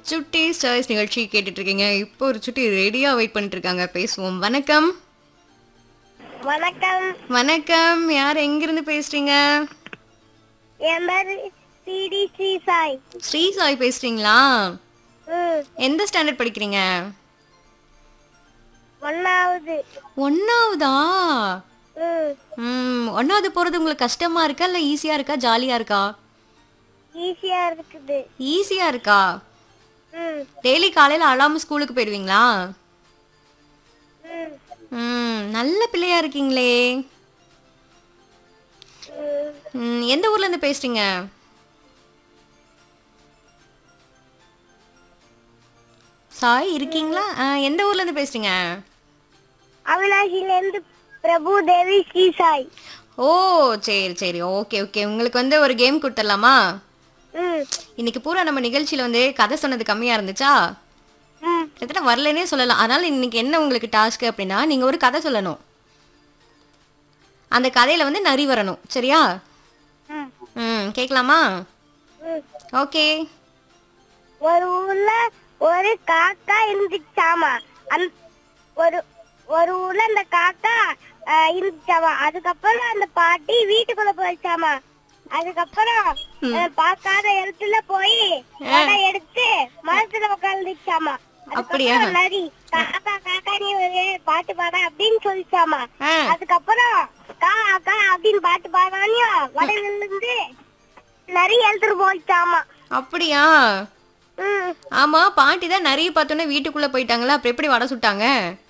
சுட்டி சாய்ஸ் நிகழ்ச்சி கேட்டுட்டு இருக்கீங்க இப்போ ஒரு சுட்டி ரெடியா வெயிட் பண்ணிட்டு இருக்காங்க பேசுவோம் வணக்கம் வணக்கம் வணக்கம் யார் எங்கிருந்து பேசுறீங்க என் பேரு சிடி ஸ்ரீ சாய் ஸ்ரீ சாய் பேசுறீங்களா ம் எந்த ஸ்டாண்டர்ட் படிக்கிறீங்க ஒன்னாவது ஒன்னாவதா ம் ம் ஒன்னாவது போறது உங்களுக்கு கஷ்டமா இருக்கா இல்ல ஈஸியா இருக்கா ஜாலியா இருக்கா ஈஸியா இருக்குது ஈஸியா இருக்கா ம் டெய்லி காலையில அழாம ஸ்கூலுக்கு போயிடுவீங்களா ம் ம் நல்ல பிள்ளையா இருக்கீங்களே ம் ம், எந்த ஊர்ல இருந்து பேசுறீங்க சாய் இருக்கீங்களா ஆ, எந்த ஊர்ல இருந்து பேசுறீங்க அவினாஷிலேருந்து பிரபு தேவி ஸ்ரீ சாய் ஓ சரி சரி ஓகே ஓகே உங்களுக்கு வந்து ஒரு கேம் கொடுத்துடலாமா ம் இன்னைக்கு பூரா நம்ம நிகழ்ச்சியில வந்து கதை சொன்னது கம்மியா இருந்துச்சா ம் கிட்டத்தட்ட வரலனே சொல்லலாம் அதனால இன்னைக்கு என்ன உங்களுக்கு டாஸ்க் அப்படின்னா நீங்க ஒரு கதை சொல்லணும் அந்த கதையில வந்து நரி வரணும் சரியா ம் ம் கேட்கலாமா ம் ஓகே ஒரு ஊர்ல ஒரு காக்கா இருந்துச்சாமா அந் ஒரு ஒரு ஊர்ல அந்த காக்கா அஹ், இருந்துச்சாமா அதுக்கப்புறம் அந்த பாட்டி வீட்டுக்குள்ள போயிடுச்சாமா அதுக்கப்புறம் அஹ், பார்க்காத இடத்துல போய் வடை எடுத்து மரத்துல உட்காந்துச்சாமா அப்படியா? நரி காக்கா காக்கா நீ ஒரு பாட்டு பாட அப்படின்னு சொல்லிச்சாமா ஆ அதுக்கப்புறம் கா கா அப்படின்னு பாட்டு பாடானியும் வடையில இருந்து நரி எழுத்துட்டு போயிடுச்சாமா அப்படியா ம் ஆமா பாட்டி தான் நிறைய பார்த்தோன்னே வீட்டுக்குள்ள போயிட்டாங்களா அப்புறம் எப்படி வடை சுட்டாங்க